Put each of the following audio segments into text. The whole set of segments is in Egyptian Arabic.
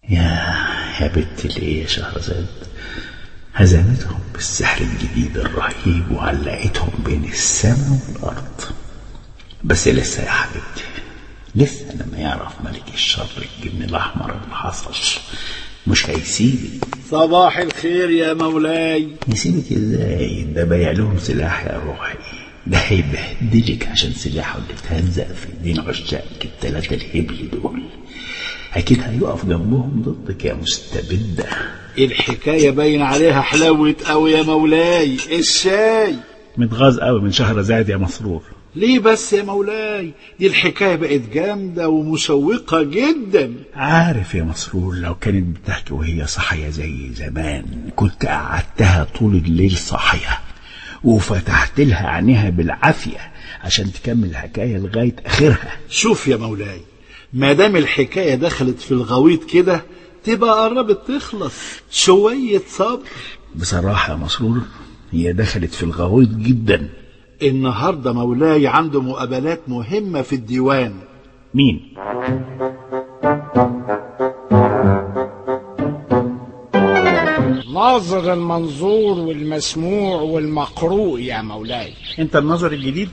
يا يا بنت الايه يا شهرزاد هزمتهم بالسحر الجديد الرهيب وعلقتهم بين السماء والارض بس لسه يا حبيبتي لسه لما يعرف ملك الشر الجن الاحمر اللي حصل مش هيسيبك صباح الخير يا مولاي يسيبك ازاي ده بايع لهم سلاح يا روحي ده هيبهدلك عشان سلاحه اللي اتهزق في ايدين عشاقك التلاتة الهبل دول اكيد هيقف جنبهم ضدك يا مستبدة الحكاية باين عليها حلاوة قوي يا مولاي الشاي متغاظ قوي من شهرزاد يا مسرور ليه بس يا مولاي دي الحكاية بقت جامدة ومشوقة جدا عارف يا مسرور لو كانت بتحكي وهي صاحية زي زمان كنت قعدتها طول الليل صاحية وفتحت لها عينيها بالعافية عشان تكمل الحكاية لغاية آخرها شوف يا مولاي ما دام الحكاية دخلت في الغويط كده تبقى قربت تخلص شوية صبر بصراحة يا مسرور هي دخلت في الغويط جدا النهاردة مولاي عنده مقابلات مهمة في الديوان مين؟ ناظر المنظور والمسموع والمقروء يا مولاي انت النظر الجديد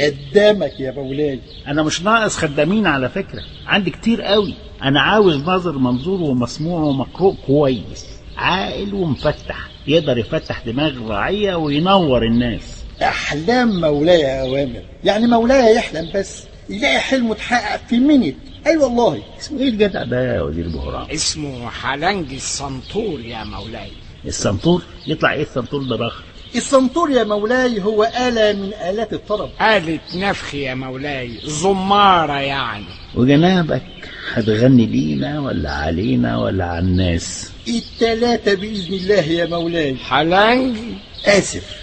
خدامك يا مولاي انا مش ناقص خدامين على فكرة عندي كتير قوي انا عاوز ناظر منظور ومسموع ومقروء كويس عاقل ومفتح يقدر يفتح دماغ الرعية وينور الناس احلام مولاي يا اوامر يعني مولاي يحلم بس يلاقي حلمه اتحقق في منت اي والله اسمه ايه الجدع ده يا وزير بهرام اسمه حلنجي السنطور يا مولاي السنطور يطلع ايه السنطور ده بخر السنطور يا مولاي هو آلة من آلات الطرب آلة نفخ يا مولاي زمارة يعني وجنابك هتغني لينا ولا علينا ولا على الناس التلاتة بإذن الله يا مولاي حلنجي آسف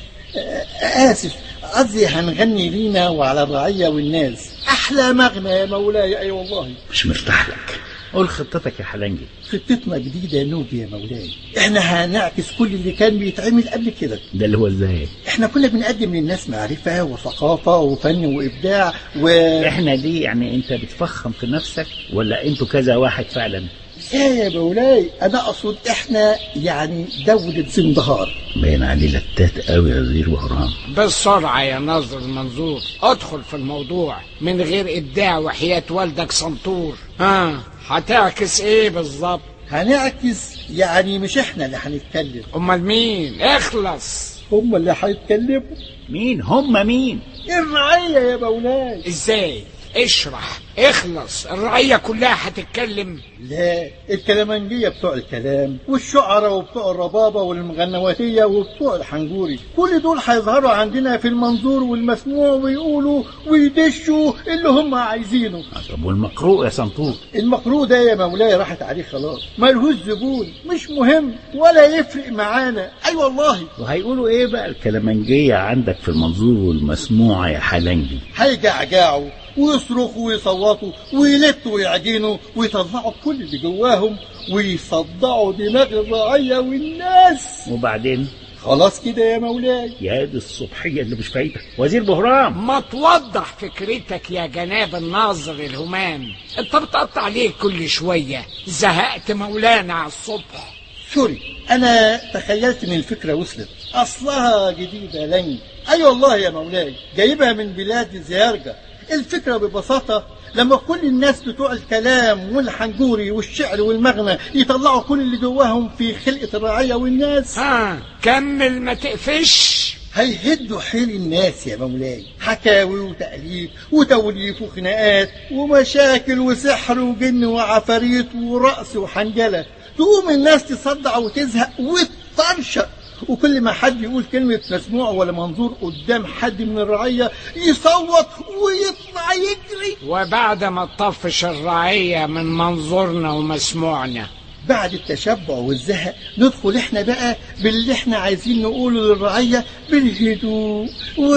آه، آسف قصدي هنغني لينا وعلى الرعية والناس أحلى مغنى يا مولاي أي والله مش مرتاح لك قول خطتك يا حلنجي خطتنا جديدة يا نوبي يا مولاي احنا هنعكس كل اللي كان بيتعمل قبل كده ده اللي هو ازاي احنا كنا بنقدم للناس معرفة وثقافة وفن وإبداع و احنا دي يعني انت بتفخم في نفسك ولا انتوا كذا واحد فعلا لا يا مولاي أنا أقصد احنا يعني دولة زندهار باين عليه لتات قوي يا وزير بهرام بالسرعة يا ناظر المنظور ادخل في الموضوع من غير إبداع وحياة والدك سنطور ها هتعكس ايه بالظبط هنعكس يعني مش احنا اللي هنتكلم امال مين اخلص هم اللي هيتكلموا مين هم مين الرعية يا مولاي ازاي اشرح اخلص الرعية كلها هتتكلم لا الكلامنجية بتوع الكلام والشعراء وبتوع الربابة والمغنواتية وبتوع الحنجوري كل دول هيظهروا عندنا في المنظور والمسموع ويقولوا ويدشوا اللي هم عايزينه طب والمقروء يا سنطور المقروء ده يا مولاي راحت عليه خلاص ملهوش زبون مش مهم ولا يفرق معانا اي أيوة والله وهيقولوا ايه بقى الكلامنجية عندك في المنظور والمسموع يا حلنجي هيجعجعوا ويصرخوا ويصوتوا ويلتوا ويعجنوا ويطلعوا كل اللي جواهم ويصدعوا دماغ الرعية والناس وبعدين خلاص كده يا مولاي يا دي الصبحية اللي مش فايدة وزير بهرام ما توضح فكرتك يا جناب الناظر الهمام انت بتقطع ليه كل شوية زهقت مولانا على الصبح سوري انا تخيلت ان الفكرة وصلت اصلها جديدة لن اي أيوة والله يا مولاي جايبها من بلاد زيارجة الفكرة ببساطة لما كل الناس بتوع الكلام والحنجوري والشعر والمغنى يطلعوا كل اللي جواهم في خلقة الرعية والناس ها كمل ما تقفش هيهدوا حيل الناس يا مولاي حكاوي وتأليف وتوليف وخناقات ومشاكل وسحر وجن وعفاريت ورقص وحنجلة تقوم الناس تصدع وتزهق وتطرشق وكل ما حد يقول كلمة مسموع ولا منظور قدام حد من الرعية يصوت ويطلع يجري وبعد ما تطفش الرعية من منظورنا ومسموعنا بعد التشبع والزهق ندخل احنا بقى باللي احنا عايزين نقوله للرعية بالهدوء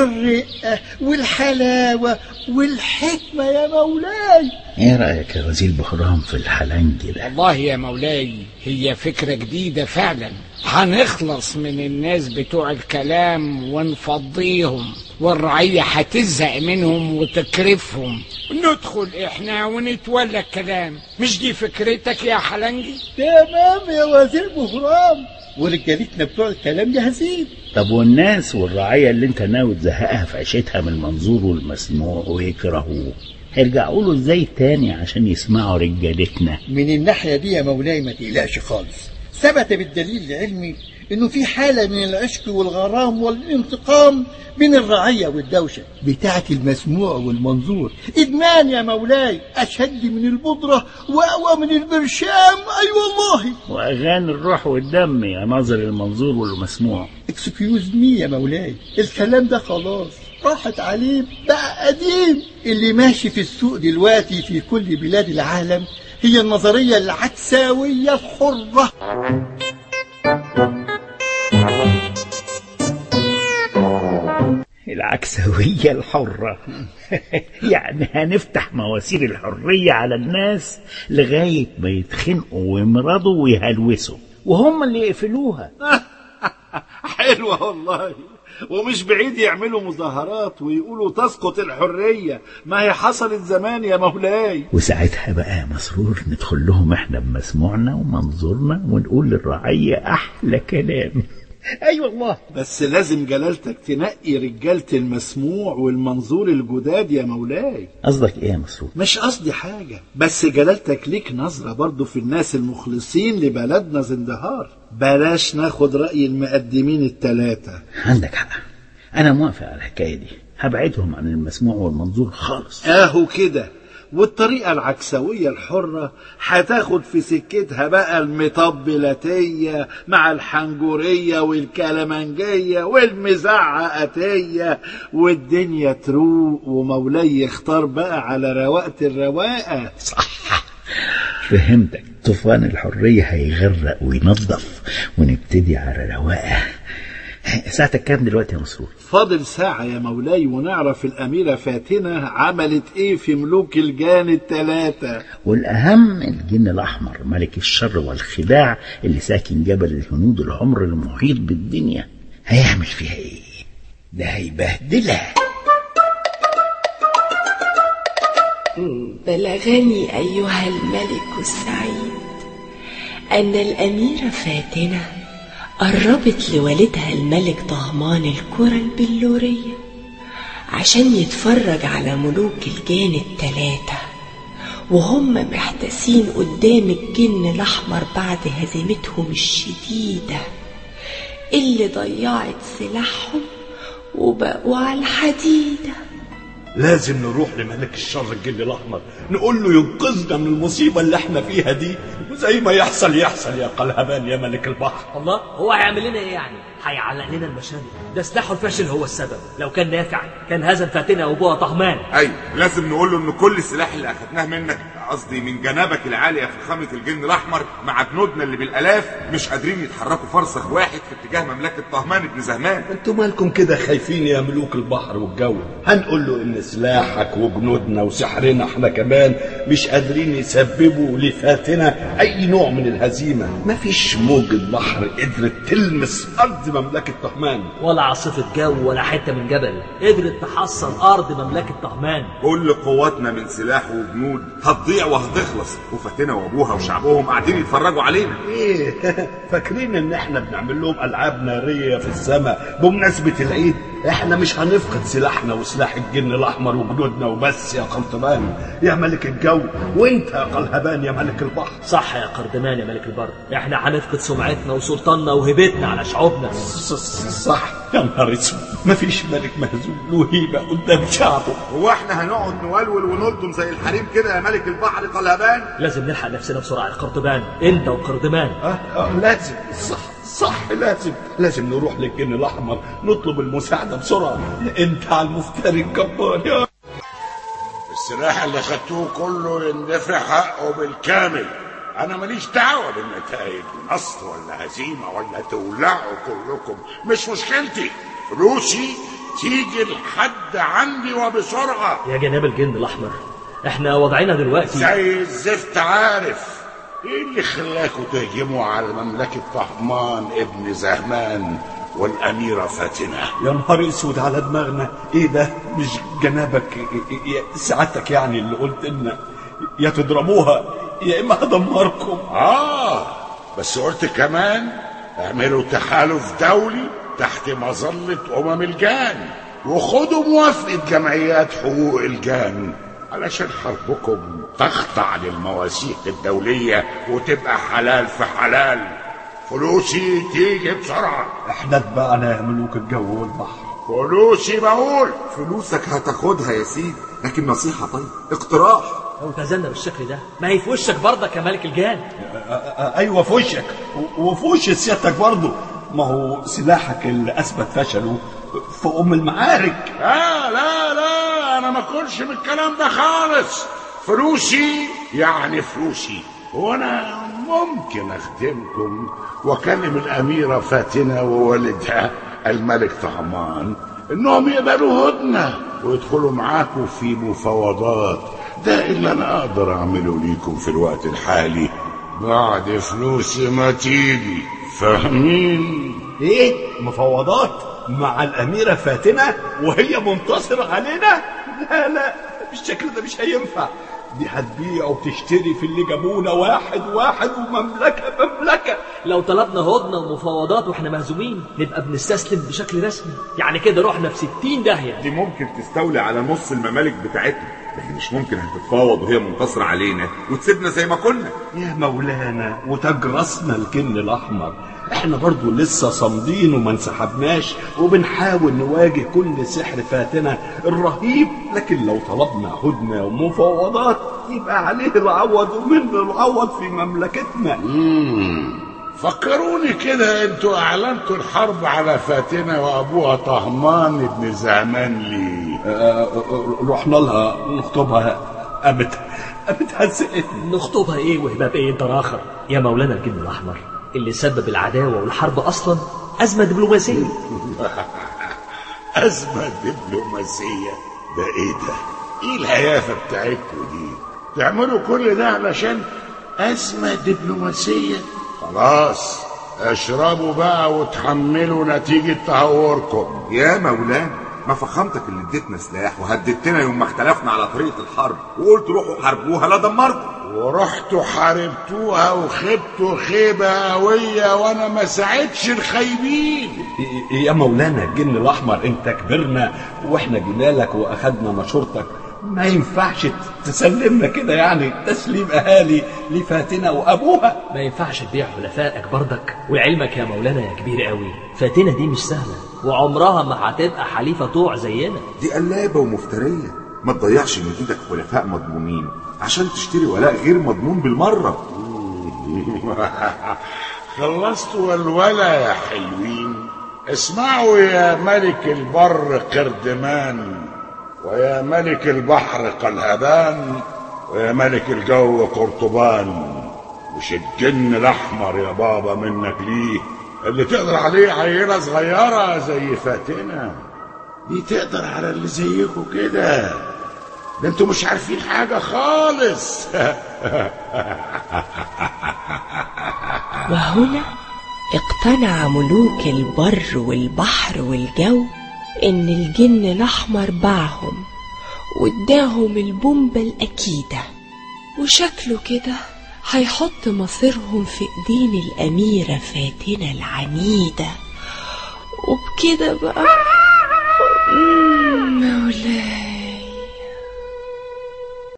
والرقة والحلاوة والحكمة يا مولاي ايه رأيك يا وزير بهرام في الحلنجي ده والله يا مولاي هي فكرة جديدة فعلا هنخلص من الناس بتوع الكلام ونفضيهم والرعية هتزهق منهم وتكرفهم ندخل احنا ونتولى الكلام مش دي فكرتك يا حلنجي تمام يا وزير بهرام ورجالتنا بتوع الكلام جاهزين طب والناس والرعية اللي انت ناوي تزهقها في عيشتها من المنظور والمسموع ويكرهوه هيرجعوا له ازاي تاني عشان يسمعوا رجالتنا من الناحية دي يا مولاي ما تقلقش خالص ثبت بالدليل العلمي انه في حالة من العشق والغرام والانتقام بين الرعية والدوشة بتاعة المسموع والمنظور ادمان يا مولاي اشد من البودرة واقوى من البرشام اي والله واغاني الروح والدم يا ناظر المنظور والمسموع اكسكيوز مي يا مولاي الكلام ده خلاص راحت عليه بقى قديم اللي ماشي في السوق دلوقتي في كل بلاد العالم هي النظرية العكساوية الحرة العكسوية الحرة يعني هنفتح مواسير الحرية على الناس لغاية ما يتخنقوا ويمرضوا ويهلوسوا وهم اللي يقفلوها حلوة والله ومش بعيد يعملوا مظاهرات ويقولوا تسقط الحرية ما هي حصلت زمان يا مولاي وساعتها بقى يا مسرور ندخل لهم احنا بمسموعنا ومنظورنا ونقول للرعية أحلى كلام أي أيوة والله بس لازم جلالتك تنقي رجالة المسموع والمنظور الجداد يا مولاي قصدك إيه يا مسرور؟ مش قصدي حاجة بس جلالتك ليك نظرة برضو في الناس المخلصين لبلدنا زندهار بلاش ناخد رأي المقدمين التلاتة عندك حق أنا موافق على الحكاية دي هبعدهم عن المسموع والمنظور خالص اهو كده والطريقة العكسوية الحرة هتاخد في سكتها بقى المطبلاتية مع الحنجورية والكلمنجية والمزعقاتية والدنيا تروق ومولاي يختار بقى على رواقة الرواقة صح فهمتك طوفان الحرية هيغرق وينظف ونبتدي على رواقة ساعتك كام دلوقتي يا مسرور؟ فاضل ساعة يا مولاي ونعرف الأميرة فاتنة عملت إيه في ملوك الجان التلاتة والأهم الجن الأحمر ملك الشر والخداع اللي ساكن جبل الهنود الحمر المحيط بالدنيا هيعمل فيها إيه؟ ده هيبهدلها بلغني أيها الملك السعيد أن الأميرة فاتنة قربت لوالدها الملك طهمان الكرة البلورية عشان يتفرج على ملوك الجان التلاتة وهم محتاسين قدام الجن الأحمر بعد هزيمتهم الشديدة اللي ضيعت سلاحهم وبقوا على الحديده لازم نروح لملك الشر الجن الاحمر نقول له ينقذنا من المصيبه اللي احنا فيها دي وزي ما يحصل يحصل يا قلهبان يا ملك البحر الله هو هيعمل لنا ايه يعني هيعلق لنا المشانق ده سلاحه الفاشل هو السبب لو كان نافع كان هزم فاتنة وابوها طهمان ايوه لازم نقول له ان كل السلاح اللي اخدناه منك قصدي من جنابك العاليه في خامه الجن الاحمر مع جنودنا اللي بالالاف مش قادرين يتحركوا فرسخ واحد في اتجاه مملكه طهمان ابن زهمان انتوا مالكم كده خايفين يا ملوك البحر والجو هنقول له ان سلاحك وجنودنا وسحرنا احنا كمان مش قادرين يسببوا لفاتنا اي نوع من الهزيمه مفيش موجة بحر قدرت تلمس ارض مملكه طهمان ولا عاصفة جو ولا حتة من جبل قدرت تحصل أرض مملكة طهمان كل قواتنا من سلاح وجنود هتضيع وهتخلص وفاتنا وابوها وشعبهم قاعدين يتفرجوا علينا ايه فاكرين ان احنا بنعمل لهم العاب ناريه في السماء بمناسبه العيد احنا مش هنفقد سلاحنا وسلاح الجن الاحمر وجنودنا وبس يا قلطبان يا ملك الجو وانت يا قلهبان يا ملك البحر صح يا قردمان يا ملك البر احنا هنفقد سمعتنا وسلطاننا وهيبتنا على شعوبنا ص- ص- صح يا نهار اسود مفيش ملك مهزوم له هيبه قدام شعبه هو احنا هنقعد نولول ونلطم زي الحريم كده يا ملك البحر قلهبان لازم نلحق نفسنا بسرعة يا قردمان انت وقردمان آه آه لازم صح صح لازم لازم نروح للجن الاحمر نطلب المساعده بسرعه انت على المفتري الجبار يا السلاح اللي خدتوه كله يندفع حقه بالكامل انا ماليش دعوه بالنتائج نصر ولا هزيمه ولا تولعوا كلكم مش مشكلتي فلوسي تيجي لحد عندي وبسرعه يا جناب الجن الأحمر احنا وضعنا دلوقتي زي الزفت عارف ايه اللي خلاكوا تهجموا على مملكه طهمان ابن زهمان والأميرة فاتنة يا نهار اسود على دماغنا ايه ده مش جنابك إيه- إيه- إيه- سعادتك يعني اللي قلت لنا يا تضربوها يا اما هدمركم آه بس قلت كمان اعملوا تحالف دولي تحت مظلة أمم الجان وخدوا موافقة جمعيات حقوق الجان علشان حربكم تخضع للمواثيق الدولية وتبقى حلال في حلال فلوسي تيجي بسرعة احنا اتبعنا يا ملوك الجو والبحر فلوسي بقول فلوسك هتاخدها يا سيدي لكن نصيحة طيب اقتراح لو تزلنا بالشكل ده ما هي في وشك برضك يا ملك الجان ايوه في وشك و- وفي وش سيادتك برضه ما هو سلاحك اللي اثبت فشله في ام المعارك لا لا لا انا ما اكلش من الكلام ده خالص فلوسي يعني فلوسي وانا ممكن اخدمكم واكلم الاميره فاتنه ووالدها الملك طهمان انهم يقبلوا هدنه ويدخلوا معاكم في مفاوضات ده اللي انا اقدر اعمله ليكم في الوقت الحالي بعد فلوسي ما تيجي فاهمين ايه مفاوضات مع الاميره فاتنه وهي منتصره علينا لا لا بالشكل ده مش هينفع دي هتبيع وتشتري في اللي جابونا واحد واحد ومملكه مملكه لو طلبنا هدنة ومفاوضات واحنا مهزومين نبقى بنستسلم بشكل رسمي يعني كده رحنا في ستين داهية دي ممكن تستولي على نص الممالك بتاعتنا لكن مش ممكن هتتفاوض وهي منتصرة علينا وتسيبنا زي ما كنا يا مولانا وتاج راسنا الجن الاحمر احنا برضو لسه صامدين وما انسحبناش وبنحاول نواجه كل سحر فاتنا الرهيب لكن لو طلبنا هدنه ومفاوضات يبقى عليه العوض ومنه العوض في مملكتنا مم. فكروني كده انتوا اعلنتوا الحرب على فاتنه وابوها طهمان ابن زمان لي آه، رحنا لها نخطبها قامت قامت هزقتنا نخطبها ايه وهباب ايه انت راخر يا مولانا الجن الاحمر اللي سبب العداوة والحرب اصلا ازمة دبلوماسية ازمه دبلوماسيه ده ايه ده ايه الهيافه بتاعتكم دي تعملوا كل ده علشان ازمه دبلوماسيه خلاص اشربوا بقى وتحملوا نتيجه تهوركم يا مولانا ما فخامتك اللي اديتنا سلاح وهددتنا يوم ما اختلفنا على طريقة الحرب وقلت روحوا حاربوها لا دمركم ورحتوا حاربتوها وخبتوا خيبة قوية وانا ما ساعدش الخايبين يا مولانا الجن الاحمر انت كبرنا واحنا جينا لك واخدنا مشورتك ما ينفعش تسلمنا كده يعني تسليم اهالي لفاتنه وابوها ما ينفعش تبيع حلفائك برضك وعلمك يا مولانا يا كبير قوي فاتنة دي مش سهلة وعمرها ما هتبقى حليفة طوع زينا دي قلابة ومفترية ما تضيعش من ايدك خلفاء مضمونين عشان تشتري ولاء غير مضمون بالمرة خلصتوا الولا يا حلوين اسمعوا يا ملك البر قردمان ويا ملك البحر قلهبان ويا ملك الجو قرطبان مش الجن الاحمر يا بابا منك ليه اللي تقدر عليه عيلة صغيرة زي فاتنة دي تقدر على اللي زيكم كده ده انتوا مش عارفين حاجة خالص وهنا اقتنع ملوك البر والبحر والجو ان الجن الاحمر باعهم واداهم البومبة الاكيدة وشكله كده هيحط مصيرهم في ايدين الاميرة فاتنة العنيدة وبكده بقى مم، مولاي